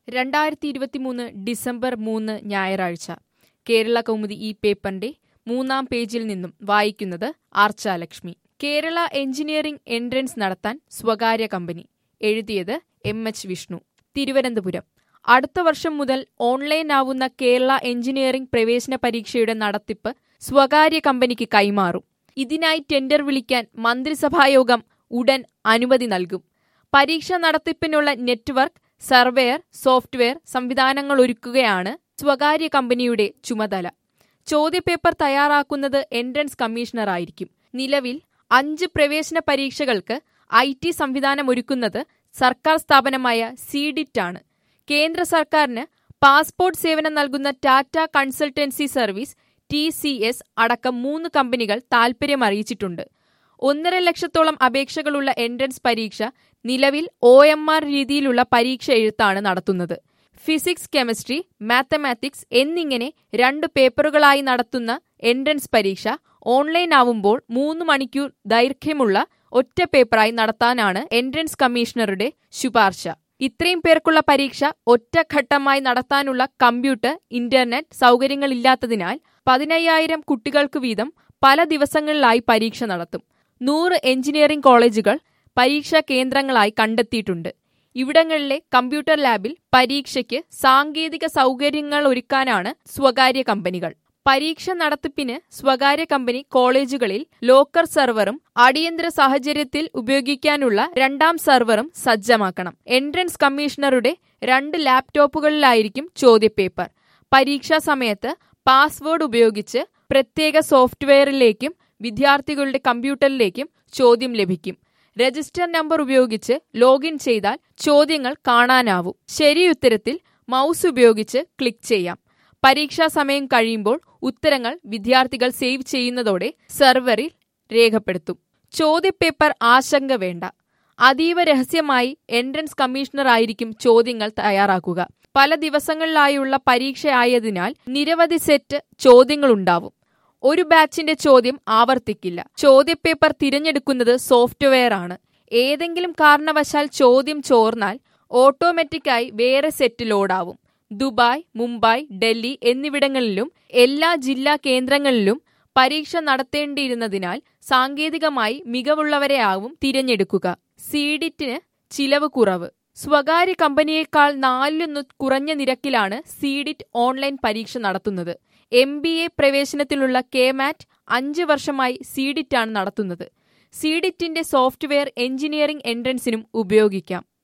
രണ്ടായിരത്തി ഇരുപത്തിമൂന്ന് ഡിസംബർ മൂന്ന് ഞായറാഴ്ച കേരള കൗമുദി ഈ പേപ്പറിന്റെ മൂന്നാം പേജിൽ നിന്നും വായിക്കുന്നത് ആർച്ചാലക്ഷ്മി കേരള എഞ്ചിനീയറിംഗ് എൻട്രൻസ് നടത്താൻ സ്വകാര്യ കമ്പനി എഴുതിയത് എം എച്ച് വിഷ്ണു തിരുവനന്തപുരം അടുത്ത വർഷം മുതൽ ഓൺലൈൻ ആവുന്ന കേരള എഞ്ചിനീയറിംഗ് പ്രവേശന പരീക്ഷയുടെ നടത്തിപ്പ് സ്വകാര്യ കമ്പനിക്ക് കൈമാറും ഇതിനായി ടെൻഡർ വിളിക്കാൻ മന്ത്രിസഭായോഗം ഉടൻ അനുമതി നൽകും പരീക്ഷ നടത്തിപ്പിനുള്ള നെറ്റ്വർക്ക് സർവേയർ സോഫ്റ്റ്വെയർ സംവിധാനങ്ങൾ ഒരുക്കുകയാണ് സ്വകാര്യ കമ്പനിയുടെ ചുമതല ചോദ്യപേപ്പർ തയ്യാറാക്കുന്നത് എൻട്രൻസ് കമ്മീഷണറായിരിക്കും നിലവിൽ അഞ്ച് പ്രവേശന പരീക്ഷകൾക്ക് ഐ ടി സംവിധാനം ഒരുക്കുന്നത് സർക്കാർ സ്ഥാപനമായ സീഡിറ്റ് ആണ് കേന്ദ്ര സർക്കാരിന് പാസ്പോർട്ട് സേവനം നൽകുന്ന Tata consultancy service T C S അടക്കം മൂന്ന് കമ്പനികൾ താൽപര്യം അറിയിച്ചിട്ടുണ്ട് ഒന്നര ലക്ഷത്തോളം അപേക്ഷകളുള്ള എൻട്രൻസ് പരീക്ഷ നിലവിൽ ഒ എം ആർ രീതിയിലുള്ള പരീക്ഷ എഴുത്താണ് നടത്തുന്നത് ഫിസിക്സ് കെമിസ്ട്രി മാത്തമാറ്റിക്സ് എന്നിങ്ങനെ രണ്ട് പേപ്പറുകളായി നടത്തുന്ന എൻട്രൻസ് പരീക്ഷ ഓൺലൈൻ ആവുമ്പോൾ മൂന്ന് മണിക്കൂർ ദൈർഘ്യമുള്ള ഒറ്റ പേപ്പറായി നടത്താനാണ് എൻട്രൻസ് കമ്മീഷണറുടെ ശുപാർശ ഇത്രയും പേർക്കുള്ള പരീക്ഷ ഒറ്റഘട്ടമായി നടത്താനുള്ള കമ്പ്യൂട്ടർ ഇന്റർനെറ്റ് സൗകര്യങ്ങളില്ലാത്തതിനാൽ പതിനയ്യായിരം കുട്ടികൾക്ക് വീതം പല ദിവസങ്ങളിലായി പരീക്ഷ നടത്തും നൂറ് എഞ്ചിനീയറിംഗ് കോളേജുകൾ പരീക്ഷാ കേന്ദ്രങ്ങളായി കണ്ടെത്തിയിട്ടുണ്ട് ഇവിടങ്ങളിലെ കമ്പ്യൂട്ടർ ലാബിൽ പരീക്ഷയ്ക്ക് സാങ്കേതിക സൗകര്യങ്ങൾ ഒരുക്കാനാണ് സ്വകാര്യ കമ്പനികൾ പരീക്ഷ നടത്തിപ്പിന് സ്വകാര്യ കമ്പനി കോളേജുകളിൽ ലോക്കർ സെർവറും അടിയന്തര സാഹചര്യത്തിൽ ഉപയോഗിക്കാനുള്ള രണ്ടാം സെർവറും സജ്ജമാക്കണം എൻട്രൻസ് കമ്മീഷണറുടെ രണ്ട് ലാപ്ടോപ്പുകളിലായിരിക്കും ചോദ്യപേപ്പർ പരീക്ഷാ സമയത്ത് പാസ്വേഡ് ഉപയോഗിച്ച് പ്രത്യേക സോഫ്റ്റ്വെയറിലേക്കും വിദ്യാർത്ഥികളുടെ കമ്പ്യൂട്ടറിലേക്കും ചോദ്യം ലഭിക്കും രജിസ്റ്റർ നമ്പർ ഉപയോഗിച്ച് ലോഗിൻ ചെയ്താൽ ചോദ്യങ്ങൾ കാണാനാവും ശരിയുത്തരത്തിൽ മൗസ് ഉപയോഗിച്ച് ക്ലിക്ക് ചെയ്യാം പരീക്ഷാ സമയം കഴിയുമ്പോൾ ഉത്തരങ്ങൾ വിദ്യാർത്ഥികൾ സേവ് ചെയ്യുന്നതോടെ സെർവറിൽ രേഖപ്പെടുത്തും ചോദ്യപേപ്പർ ആശങ്ക വേണ്ട അതീവ രഹസ്യമായി എൻട്രൻസ് കമ്മീഷണർ ആയിരിക്കും ചോദ്യങ്ങൾ തയ്യാറാക്കുക പല ദിവസങ്ങളിലായുള്ള പരീക്ഷയായതിനാൽ നിരവധി സെറ്റ് ചോദ്യങ്ങളുണ്ടാവും ഒരു ബാച്ചിന്റെ ചോദ്യം ആവർത്തിക്കില്ല ചോദ്യപേപ്പർ തിരഞ്ഞെടുക്കുന്നത് സോഫ്റ്റ്വെയർ ആണ് ഏതെങ്കിലും കാരണവശാൽ ചോദ്യം ചോർന്നാൽ ഓട്ടോമാറ്റിക്കായി വേറെ സെറ്റ് ലോഡാവും ദുബായ് മുംബൈ ഡൽഹി എന്നിവിടങ്ങളിലും എല്ലാ ജില്ലാ കേന്ദ്രങ്ങളിലും പരീക്ഷ നടത്തേണ്ടിയിരുന്നതിനാൽ സാങ്കേതികമായി മികവുള്ളവരെയാവും തിരഞ്ഞെടുക്കുക സീഡിറ്റിന് ചിലവ് കുറവ് സ്വകാര്യ കമ്പനിയേക്കാൾ നാലിലൊന്ന് കുറഞ്ഞ നിരക്കിലാണ് സീഡിറ്റ് ഓൺലൈൻ പരീക്ഷ നടത്തുന്നത് എം ബി എ പ്രവേശനത്തിലുള്ള കെ മാറ്റ് അഞ്ച് വർഷമായി സീഡിറ്റാണ് നടത്തുന്നത് സീഡിറ്റിന്റെ സോഫ്റ്റ്വെയർ എഞ്ചിനീയറിംഗ് എൻട്രൻസിനും ഉപയോഗിക്കാം